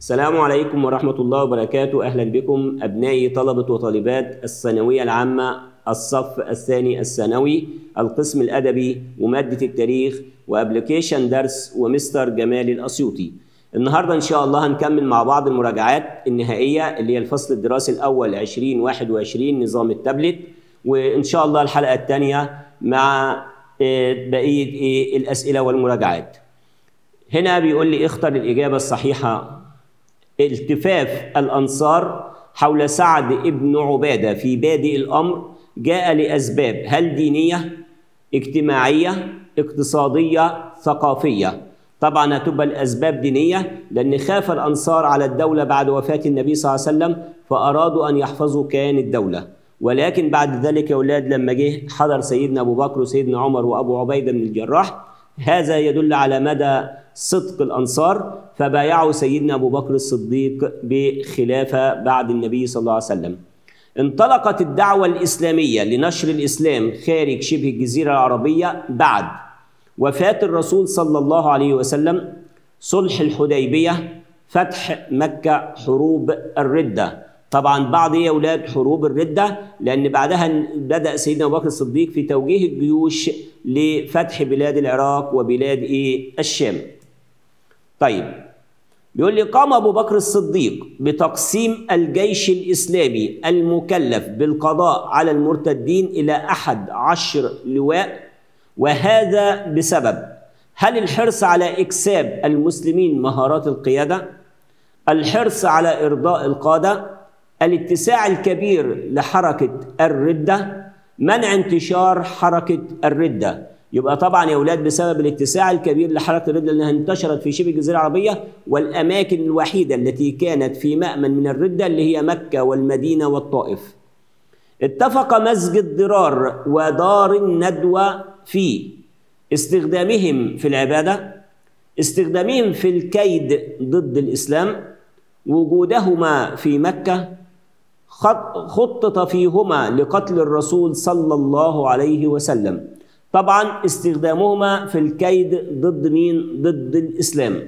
السلام عليكم ورحمة الله وبركاته أهلا بكم أبنائي طلبة وطالبات الثانوية العامة الصف الثاني الثانوي القسم الأدبي ومادة التاريخ وأبليكيشن درس ومستر جمال الأسيوطي النهاردة إن شاء الله هنكمل مع بعض المراجعات النهائية اللي هي الفصل الدراسي الأول 2021 نظام التابلت وإن شاء الله الحلقة الثانية مع بقية إيه الأسئلة والمراجعات هنا بيقول لي اختر الإجابة الصحيحة التفاف الأنصار حول سعد ابن عبادة في بادئ الأمر جاء لأسباب هل دينية اجتماعية اقتصادية ثقافية طبعا هتبقى الأسباب دينية لأن خاف الأنصار على الدولة بعد وفاة النبي صلى الله عليه وسلم فأرادوا أن يحفظوا كيان الدولة ولكن بعد ذلك يا أولاد لما جه حضر سيدنا أبو بكر وسيدنا عمر وأبو عبيدة بن الجراح هذا يدل على مدى صدق الأنصار فبايعوا سيدنا أبو بكر الصديق بخلافة بعد النبي صلى الله عليه وسلم انطلقت الدعوة الإسلامية لنشر الإسلام خارج شبه الجزيرة العربية بعد وفاة الرسول صلى الله عليه وسلم صلح الحديبية فتح مكة حروب الردة طبعا بعض يا أولاد حروب الردة لأن بعدها بدأ سيدنا أبو بكر الصديق في توجيه الجيوش لفتح بلاد العراق وبلاد إيه الشام طيب بيقول لي قام أبو بكر الصديق بتقسيم الجيش الإسلامي المكلف بالقضاء على المرتدين إلى أحد عشر لواء وهذا بسبب هل الحرص على إكساب المسلمين مهارات القيادة الحرص على إرضاء القادة الاتساع الكبير لحركة الردة منع انتشار حركة الردة يبقى طبعا يا أولاد بسبب الاتساع الكبير لحركة الردة لأنها انتشرت في شبه الجزيرة العربية والأماكن الوحيدة التي كانت في مأمن من الردة اللي هي مكة والمدينة والطائف اتفق مسجد ضرار ودار الندوة في استخدامهم في العبادة استخدامهم في الكيد ضد الإسلام وجودهما في مكة خطط فيهما لقتل الرسول صلى الله عليه وسلم طبعا استخدامهما في الكيد ضد مين ضد الإسلام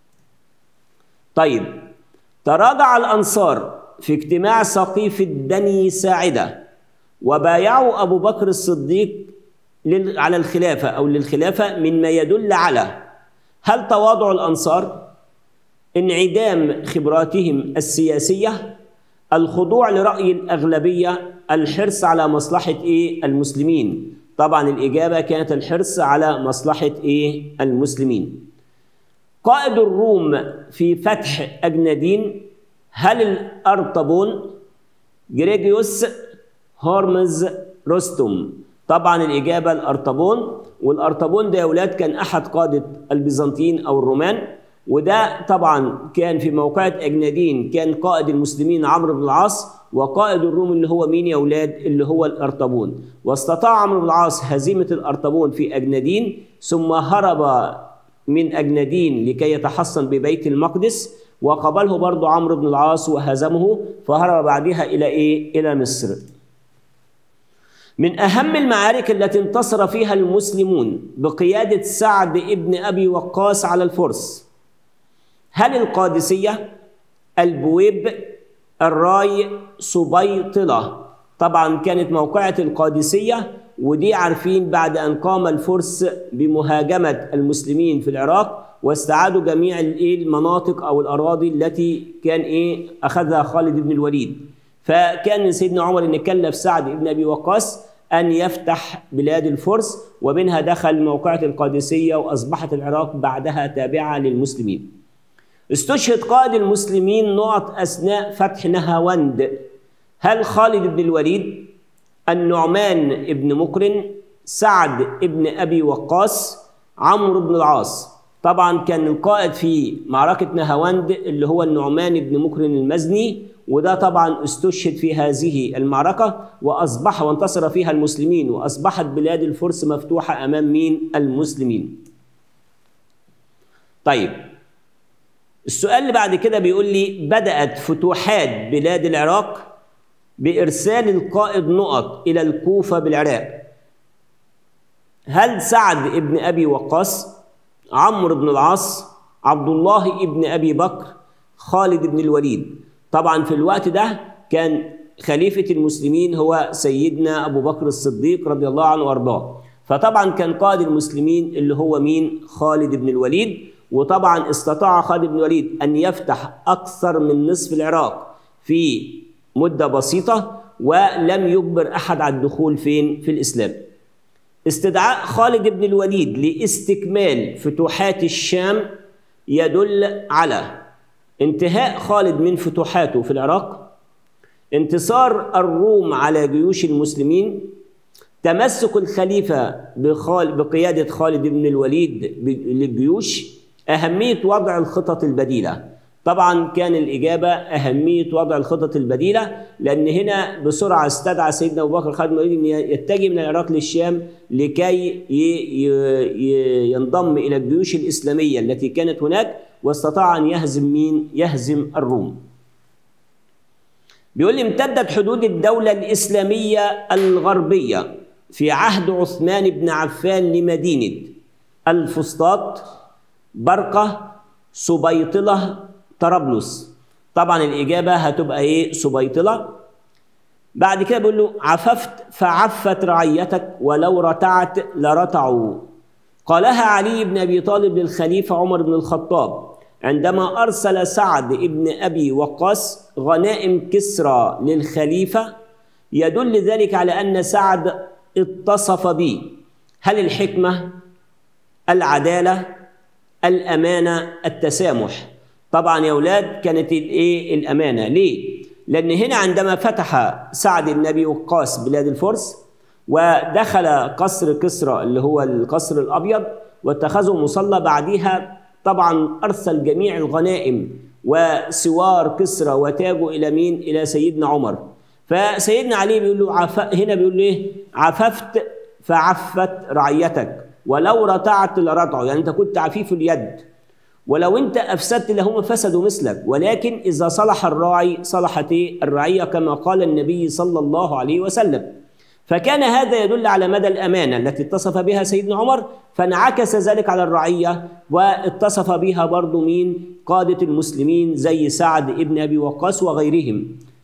طيب تراجع الأنصار في اجتماع سقيفة بني ساعدة وبايعوا أبو بكر الصديق على الخلافة أو للخلافة مما يدل على هل تواضع الأنصار انعدام خبراتهم السياسية الخضوع لرأي الأغلبية الحرص على مصلحة إيه المسلمين طبعا الإجابة كانت الحرص على مصلحة إيه المسلمين قائد الروم في فتح أجنادين هل الأرطبون جريجيوس هورمز رستم طبعا الإجابة الأرطبون والأرطبون ده يا أولاد كان أحد قادة البيزنطيين أو الرومان وده طبعا كان في موقعة أجنادين كان قائد المسلمين عمرو بن العاص وقائد الروم اللي هو مين يا أولاد اللي هو الأرطبون واستطاع عمرو بن العاص هزيمة الأرطبون في أجنادين ثم هرب من أجنادين لكي يتحصن ببيت المقدس وقبله برضه عمرو بن العاص وهزمه فهرب بعدها إلى إيه؟ إلى مصر من أهم المعارك التي انتصر فيها المسلمون بقيادة سعد ابن أبي وقاص على الفرس هل القادسية البويب الراي سبيطلة طبعا كانت موقعة القادسية ودي عارفين بعد أن قام الفرس بمهاجمة المسلمين في العراق واستعادوا جميع المناطق أو الأراضي التي كان إيه أخذها خالد بن الوليد فكان من سيدنا عمر أن كلف سعد بن أبي وقاص أن يفتح بلاد الفرس ومنها دخل موقعة القادسية وأصبحت العراق بعدها تابعة للمسلمين استشهد قائد المسلمين نقط أثناء فتح نهاوند هل خالد بن الوليد النعمان بن مقرن سعد بن أبي وقاص عمرو بن العاص طبعا كان القائد في معركة نهاوند اللي هو النعمان بن مقرن المزني وده طبعا استشهد في هذه المعركة وأصبح وانتصر فيها المسلمين وأصبحت بلاد الفرس مفتوحة أمام مين؟ المسلمين طيب السؤال اللي بعد كده بيقول لي بدأت فتوحات بلاد العراق بإرسال القائد نقط إلى الكوفة بالعراق هل سعد ابن أبي وقاص عمرو بن العاص عبد الله ابن أبي بكر خالد بن الوليد طبعا في الوقت ده كان خليفة المسلمين هو سيدنا أبو بكر الصديق رضي الله عنه وأرضاه فطبعا كان قائد المسلمين اللي هو مين خالد بن الوليد وطبعا استطاع خالد بن الوليد أن يفتح أكثر من نصف العراق في مدة بسيطة ولم يجبر أحد على الدخول فين في الإسلام استدعاء خالد بن الوليد لاستكمال فتوحات الشام يدل على انتهاء خالد من فتوحاته في العراق انتصار الروم على جيوش المسلمين تمسك الخليفة بخال بقيادة خالد بن الوليد للجيوش أهمية وضع الخطط البديلة طبعا كان الإجابة أهمية وضع الخطط البديلة لأن هنا بسرعة استدعى سيدنا أبو بكر خالد بن الوليد أن يتجه من العراق للشام لكي ينضم إلى الجيوش الإسلامية التي كانت هناك واستطاع أن يهزم مين؟ يهزم الروم بيقول لي امتدت حدود الدولة الإسلامية الغربية في عهد عثمان بن عفان لمدينة الفسطاط برقة سبيطلة طرابلس طبعا الإجابة هتبقى إيه سبيطلة بعد كده بيقول له عففت فعفت رعيتك ولو رتعت لرتعوا قالها علي بن أبي طالب للخليفة عمر بن الخطاب عندما أرسل سعد بن أبي وقاص غنائم كسرى للخليفة يدل ذلك على أن سعد اتصف به هل الحكمة العدالة الأمانة التسامح طبعا يا أولاد كانت الإيه الأمانة ليه؟ لأن هنا عندما فتح سعد بن أبي وقاص بلاد الفرس ودخل قصر كسرى اللي هو القصر الأبيض واتخذه مصلى بعدها طبعا أرسل جميع الغنائم وسوار كسرى وتاجه إلى مين؟ إلى سيدنا عمر فسيدنا علي بيقول له عف... هنا بيقول له ايه؟ عففت فعفت رعيتك ولو رتعت لرتعوا يعني انت كنت عفيف اليد ولو انت افسدت لهم فسدوا مثلك ولكن اذا صلح الراعي صلحت الرعيه كما قال النبي صلى الله عليه وسلم فكان هذا يدل على مدى الامانه التي اتصف بها سيدنا عمر فانعكس ذلك على الرعيه واتصف بها برضو مين قاده المسلمين زي سعد ابن ابي وقاص وغيرهم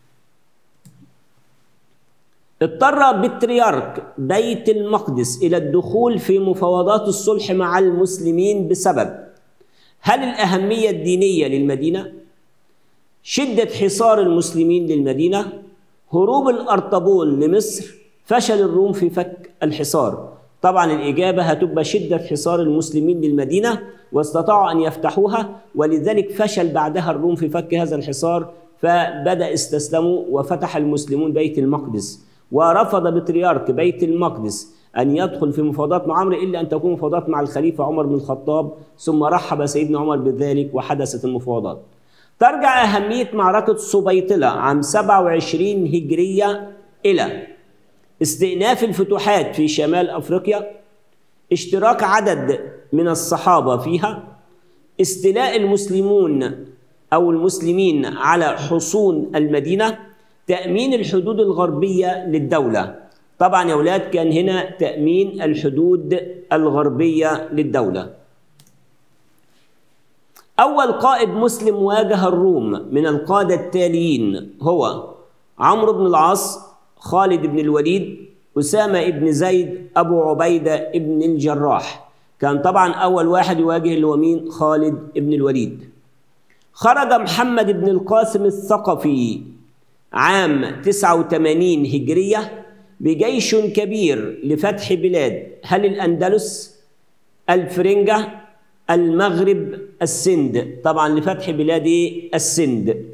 اضطر بطريرك بيت المقدس الى الدخول في مفاوضات الصلح مع المسلمين بسبب هل الاهميه الدينيه للمدينه شده حصار المسلمين للمدينه هروب الارطبون لمصر فشل الروم في فك الحصار طبعا الاجابه هتبقى شده حصار المسلمين للمدينه واستطاعوا ان يفتحوها ولذلك فشل بعدها الروم في فك هذا الحصار فبدا استسلموا وفتح المسلمون بيت المقدس ورفض بطريرك بيت المقدس أن يدخل في مفاوضات مع عمرو إلا أن تكون مفاوضات مع الخليفة عمر بن الخطاب ثم رحب سيدنا عمر بذلك وحدثت المفاوضات ترجع أهمية معركة سبيطلة عام 27 هجرية إلى استئناف الفتوحات في شمال أفريقيا اشتراك عدد من الصحابة فيها استيلاء المسلمون أو المسلمين على حصون المدينة تأمين الحدود الغربية للدولة طبعا يا أولاد كان هنا تأمين الحدود الغربية للدولة أول قائد مسلم واجه الروم من القادة التاليين هو عمرو بن العاص خالد بن الوليد أسامة بن زيد أبو عبيدة بن الجراح كان طبعا أول واحد يواجه اللي هو مين خالد بن الوليد خرج محمد بن القاسم الثقفي عام 89 هجرية بجيش كبير لفتح بلاد هل الأندلس الفرنجة المغرب السند طبعا لفتح بلاد السند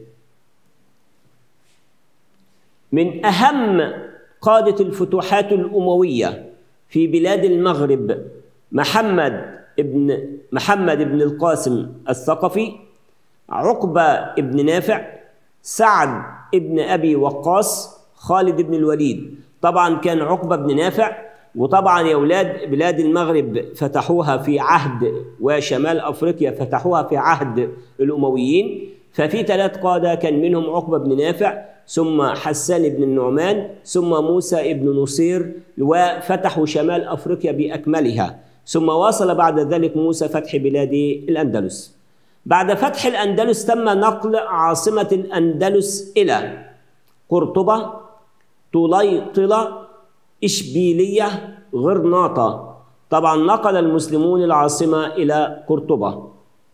من أهم قادة الفتوحات الأموية في بلاد المغرب محمد ابن محمد بن القاسم الثقفي عقبة ابن نافع سعد ابن أبي وقاص خالد بن الوليد طبعا كان عقبة بن نافع وطبعا يا أولاد بلاد المغرب فتحوها في عهد وشمال أفريقيا فتحوها في عهد الأمويين ففي ثلاث قادة كان منهم عقبة بن نافع ثم حسان بن النعمان ثم موسى بن نصير وفتحوا شمال أفريقيا بأكملها ثم واصل بعد ذلك موسى فتح بلاد الأندلس بعد فتح الأندلس تم نقل عاصمة الأندلس إلى قرطبة طليطلة إشبيلية غرناطة طبعا نقل المسلمون العاصمة إلى قرطبة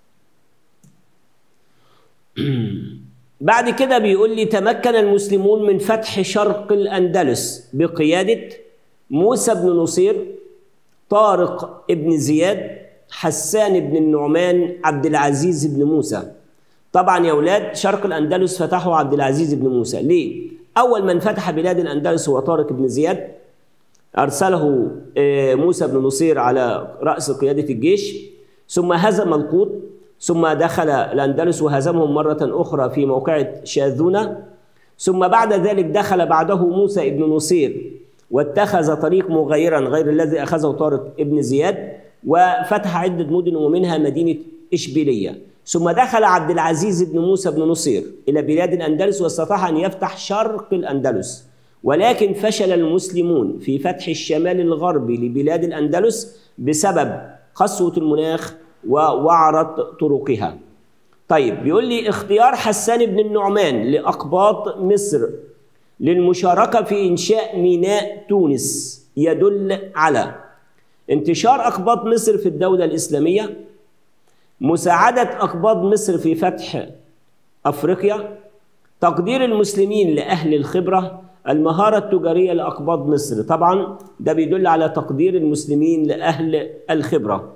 بعد كده بيقول لي تمكن المسلمون من فتح شرق الأندلس بقيادة موسى بن نصير طارق ابن زياد حسان بن النعمان عبد العزيز بن موسى طبعا يا اولاد شرق الاندلس فتحه عبد العزيز بن موسى ليه اول من فتح بلاد الاندلس هو طارق بن زياد ارسله موسى بن نصير على راس قياده الجيش ثم هزم القوط ثم دخل الاندلس وهزمهم مره اخرى في موقعه شاذونه ثم بعد ذلك دخل بعده موسى بن نصير واتخذ طريق مغايرا غير الذي اخذه طارق ابن زياد وفتح عده مدن ومنها مدينه اشبيليه ثم دخل عبد العزيز بن موسى بن نصير الى بلاد الاندلس واستطاع ان يفتح شرق الاندلس ولكن فشل المسلمون في فتح الشمال الغربي لبلاد الاندلس بسبب قسوه المناخ ووعره طرقها. طيب بيقول لي اختيار حسان بن النعمان لاقباط مصر للمشاركه في انشاء ميناء تونس يدل على انتشار اقباط مصر في الدوله الاسلاميه مساعده اقباط مصر في فتح افريقيا تقدير المسلمين لاهل الخبره المهاره التجاريه لاقباط مصر طبعا ده بيدل على تقدير المسلمين لاهل الخبره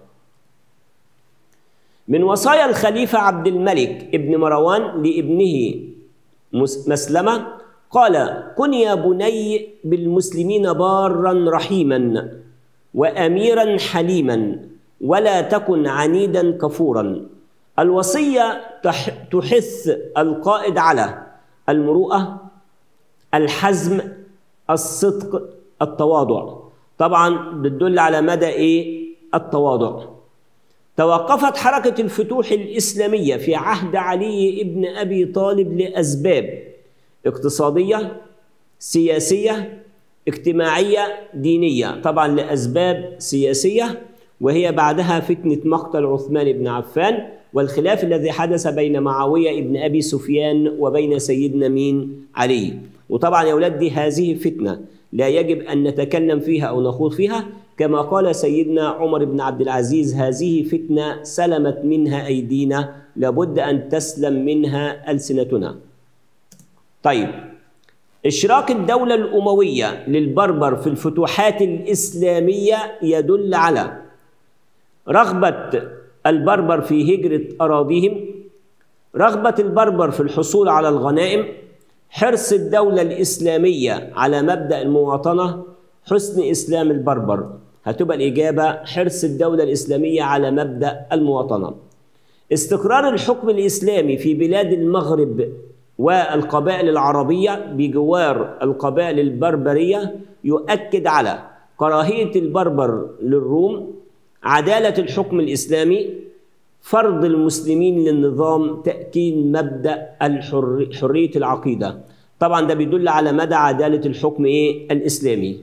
من وصايا الخليفه عبد الملك ابن مروان لابنه مسلمه قال كن يا بني بالمسلمين بارا رحيما واميرا حليما ولا تكن عنيدا كفورا الوصيه تحث القائد على المروءه الحزم الصدق التواضع طبعا بتدل على مدى ايه التواضع توقفت حركه الفتوح الاسلاميه في عهد علي ابن ابي طالب لاسباب اقتصاديه سياسيه اجتماعيه دينيه طبعا لاسباب سياسيه وهي بعدها فتنه مقتل عثمان بن عفان والخلاف الذي حدث بين معاويه ابن ابي سفيان وبين سيدنا مين علي وطبعا يا اولاد دي هذه فتنه لا يجب ان نتكلم فيها او نخوض فيها كما قال سيدنا عمر بن عبد العزيز هذه فتنه سلمت منها ايدينا لابد ان تسلم منها السنتنا طيب إشراك الدولة الأموية للبربر في الفتوحات الإسلامية يدل على رغبة البربر في هجرة أراضيهم رغبة البربر في الحصول على الغنائم حرص الدولة الإسلامية على مبدأ المواطنة حسن إسلام البربر هتبقى الإجابة حرص الدولة الإسلامية على مبدأ المواطنة استقرار الحكم الإسلامي في بلاد المغرب والقبائل العربية بجوار القبائل البربرية يؤكد على كراهية البربر للروم عدالة الحكم الإسلامي فرض المسلمين للنظام تأكيد مبدأ الحر... حرية العقيدة طبعا ده بيدل على مدى عدالة الحكم إيه؟ الإسلامي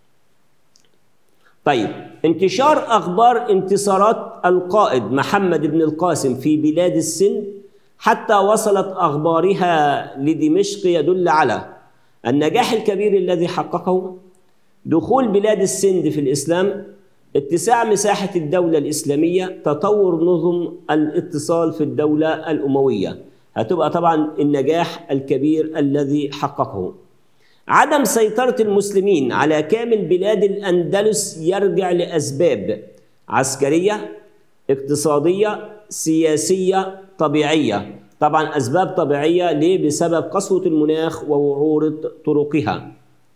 طيب انتشار أخبار انتصارات القائد محمد بن القاسم في بلاد السند حتى وصلت اخبارها لدمشق يدل على النجاح الكبير الذي حققه دخول بلاد السند في الاسلام اتساع مساحه الدوله الاسلاميه تطور نظم الاتصال في الدوله الامويه هتبقى طبعا النجاح الكبير الذي حققه عدم سيطره المسلمين على كامل بلاد الاندلس يرجع لاسباب عسكريه اقتصاديه سياسيه طبيعية طبعا أسباب طبيعية ليه؟ بسبب قسوة المناخ ووعورة طرقها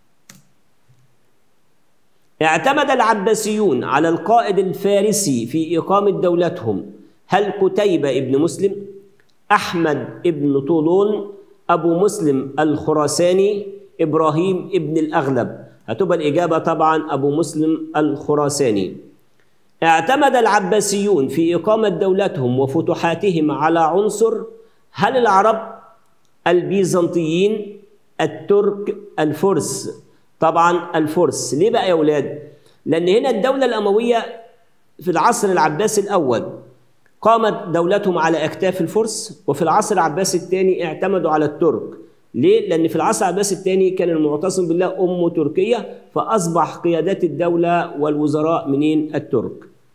اعتمد العباسيون على القائد الفارسي في إقامة دولتهم هل قتيبة ابن مسلم أحمد ابن طولون أبو مسلم الخراساني إبراهيم ابن الأغلب هتبقى الإجابة طبعا أبو مسلم الخراساني اعتمد العباسيون في إقامة دولتهم وفتوحاتهم على عنصر هل العرب البيزنطيين الترك الفرس طبعا الفرس ليه بقى يا أولاد لأن هنا الدولة الأموية في العصر العباسي الأول قامت دولتهم على أكتاف الفرس وفي العصر العباسي الثاني اعتمدوا على الترك ليه؟ لأن في العصر العباسي الثاني كان المعتصم بالله أمه تركية فأصبح قيادات الدولة والوزراء منين؟ الترك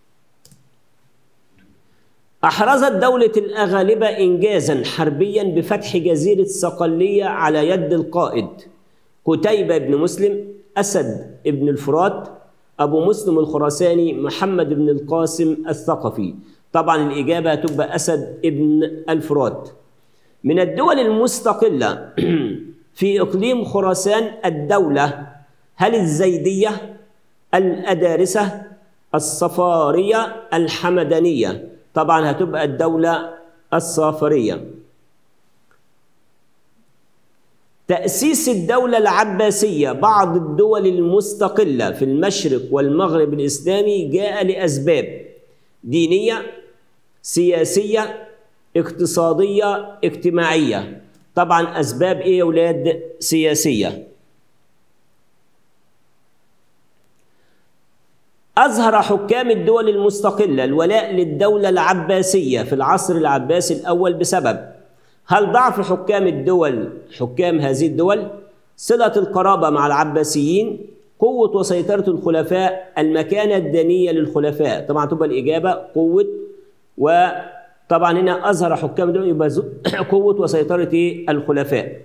أحرزت دولة الأغالبة إنجازا حربيا بفتح جزيرة صقلية على يد القائد قتيبة بن مسلم أسد بن الفرات أبو مسلم الخراساني محمد بن القاسم الثقفي طبعا الإجابة تبقى أسد بن الفرات من الدول المستقلة في إقليم خراسان الدولة هل الزيدية الأدارسة الصفارية الحمدانية طبعا هتبقى الدولة الصافرية تأسيس الدولة العباسية بعض الدول المستقلة في المشرق والمغرب الإسلامي جاء لأسباب دينية سياسية اقتصادية اجتماعية طبعا أسباب إيه يا أولاد سياسية أظهر حكام الدول المستقلة الولاء للدولة العباسية في العصر العباسي الأول بسبب هل ضعف حكام الدول حكام هذه الدول صلة القرابة مع العباسيين قوة وسيطرة الخلفاء المكانة الدينية للخلفاء طبعا تبقى الإجابة قوة وطبعا هنا أظهر حكام الدول يبقى قوة وسيطرة الخلفاء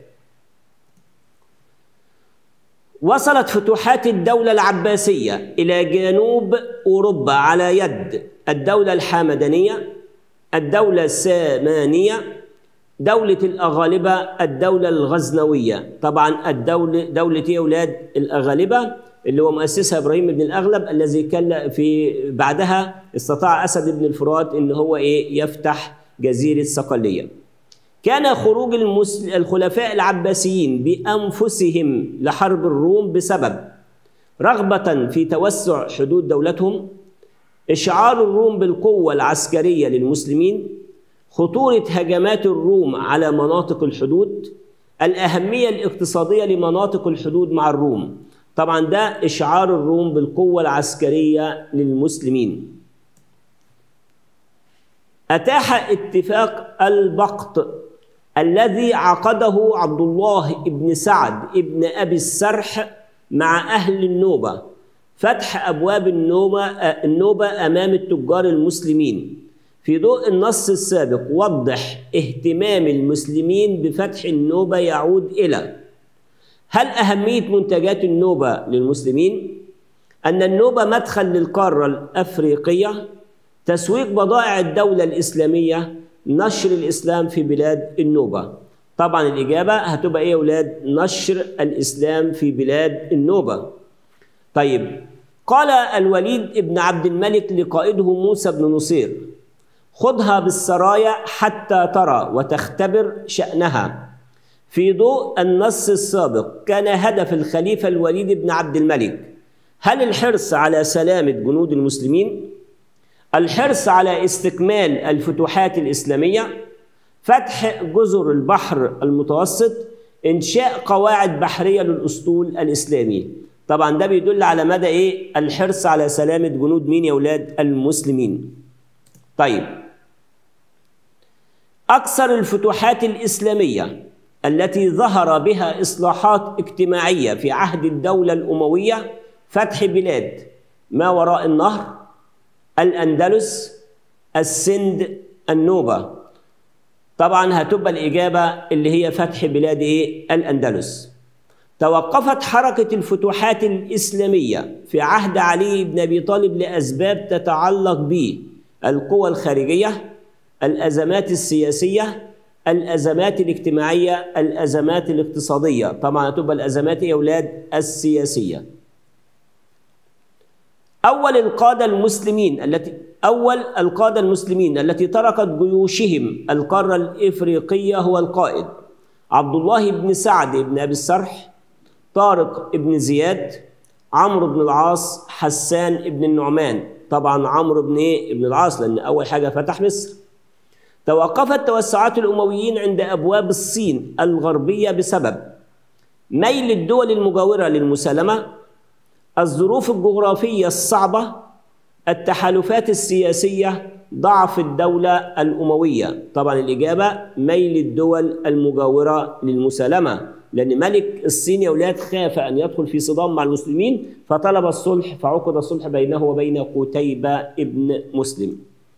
وصلت فتوحات الدولة العباسية إلى جنوب أوروبا على يد الدولة الحامدانية الدولة السامانية دولة الأغالبة الدولة الغزنوية طبعا الدولة دولة يا أولاد الأغالبة اللي هو مؤسسها إبراهيم بن الأغلب الذي كان في بعدها استطاع أسد بن الفرات إن هو إيه يفتح جزيرة صقلية كان خروج المسل... الخلفاء العباسيين بأنفسهم لحرب الروم بسبب رغبة في توسع حدود دولتهم إشعار الروم بالقوة العسكرية للمسلمين خطورة هجمات الروم على مناطق الحدود الأهمية الاقتصادية لمناطق الحدود مع الروم طبعا ده إشعار الروم بالقوة العسكرية للمسلمين أتاح اتفاق البقط الذي عقده عبد الله بن سعد بن أبي السرح مع أهل النوبة فتح أبواب النوبة, النوبة أمام التجار المسلمين في ضوء النص السابق وضح اهتمام المسلمين بفتح النوبة يعود إلى هل أهمية منتجات النوبة للمسلمين؟ أن النوبة مدخل للقارة الأفريقية تسويق بضائع الدولة الإسلامية نشر الإسلام في بلاد النوبة طبعا الإجابة هتبقى إيه يا أولاد نشر الإسلام في بلاد النوبة طيب قال الوليد ابن عبد الملك لقائده موسى بن نصير خذها بالسرايا حتى ترى وتختبر شأنها في ضوء النص السابق كان هدف الخليفة الوليد بن عبد الملك هل الحرص على سلامة جنود المسلمين؟ الحرص على استكمال الفتوحات الإسلامية فتح جزر البحر المتوسط إنشاء قواعد بحرية للأسطول الإسلامي طبعا ده بيدل على مدى إيه الحرص على سلامة جنود مين يا أولاد المسلمين طيب أكثر الفتوحات الإسلامية التي ظهر بها إصلاحات اجتماعية في عهد الدولة الأموية فتح بلاد ما وراء النهر الأندلس السند النوبة طبعا هتبقى الإجابة اللي هي فتح بلاد إيه؟ الأندلس توقفت حركة الفتوحات الإسلامية في عهد علي بن أبي طالب لأسباب تتعلق بالقوى الخارجية الأزمات السياسية الأزمات الاجتماعية الأزمات الاقتصادية طبعا هتبقى الأزمات يا أولاد السياسية أول القادة المسلمين التي أول القادة المسلمين التي تركت جيوشهم القارة الإفريقية هو القائد عبد الله بن سعد بن أبي السرح طارق بن زياد عمرو بن العاص حسان بن النعمان طبعا عمرو بن إيه؟ بن العاص لأن أول حاجة فتح مصر توقفت توسعات الأمويين عند أبواب الصين الغربية بسبب ميل الدول المجاورة للمسالمة الظروف الجغرافية الصعبة التحالفات السياسية ضعف الدولة الأموية طبعا الإجابة ميل الدول المجاورة للمسالمة لأن ملك الصين يا أولاد خاف أن يدخل في صدام مع المسلمين فطلب الصلح فعقد الصلح بينه وبين قتيبة ابن مسلم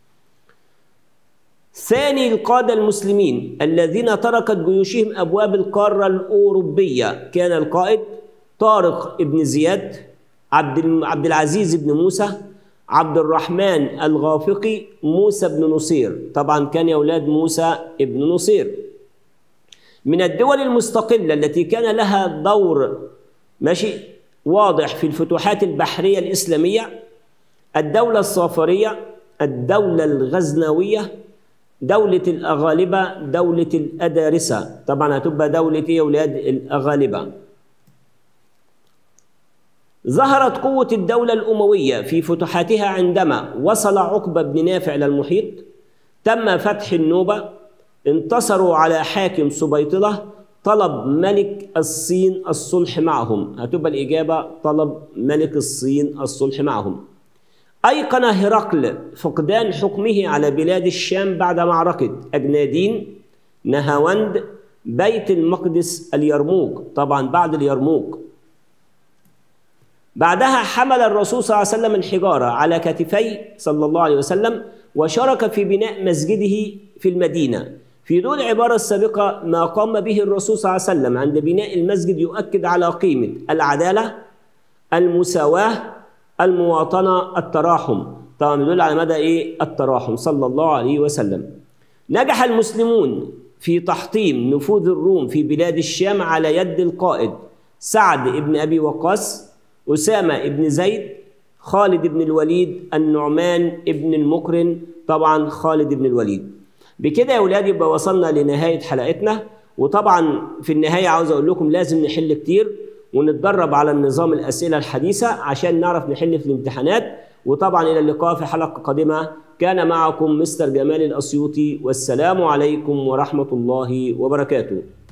ثاني القادة المسلمين الذين تركت جيوشهم أبواب القارة الأوروبية كان القائد طارق ابن زياد عبد عبد العزيز بن موسى عبد الرحمن الغافقي موسى بن نصير طبعا كان يا أولاد موسى ابن نصير من الدول المستقلة التي كان لها دور ماشي واضح في الفتوحات البحرية الإسلامية الدولة الصافرية الدولة الغزنوية دولة الأغالبة دولة الأدارسة طبعا هتبقى دولة إيه يا أولاد الأغالبة ظهرت قوة الدولة الأموية في فتوحاتها عندما وصل عقبة بن نافع إلى المحيط تم فتح النوبة انتصروا على حاكم سبيطلة طلب ملك الصين الصلح معهم هتبقى الإجابة طلب ملك الصين الصلح معهم أيقن هرقل فقدان حكمه على بلاد الشام بعد معركة أجنادين نهاوند بيت المقدس اليرموك طبعا بعد اليرموك بعدها حمل الرسول صلى الله عليه وسلم الحجارة على كتفيه صلى الله عليه وسلم وشارك في بناء مسجده في المدينة في دون العبارة السابقة ما قام به الرسول صلى الله عليه وسلم عند بناء المسجد يؤكد على قيمة العدالة المساواة المواطنة التراحم طبعا يدل على مدى ايه التراحم صلى الله عليه وسلم نجح المسلمون في تحطيم نفوذ الروم في بلاد الشام على يد القائد سعد بن ابي وقاص اسامه بن زيد خالد بن الوليد النعمان بن المقرن طبعا خالد بن الوليد بكده يا اولاد يبقى وصلنا لنهايه حلقتنا وطبعا في النهايه عاوز اقول لكم لازم نحل كتير ونتدرب على النظام الاسئله الحديثه عشان نعرف نحل في الامتحانات وطبعا الى اللقاء في حلقه قادمه كان معكم مستر جمال الاسيوطي والسلام عليكم ورحمه الله وبركاته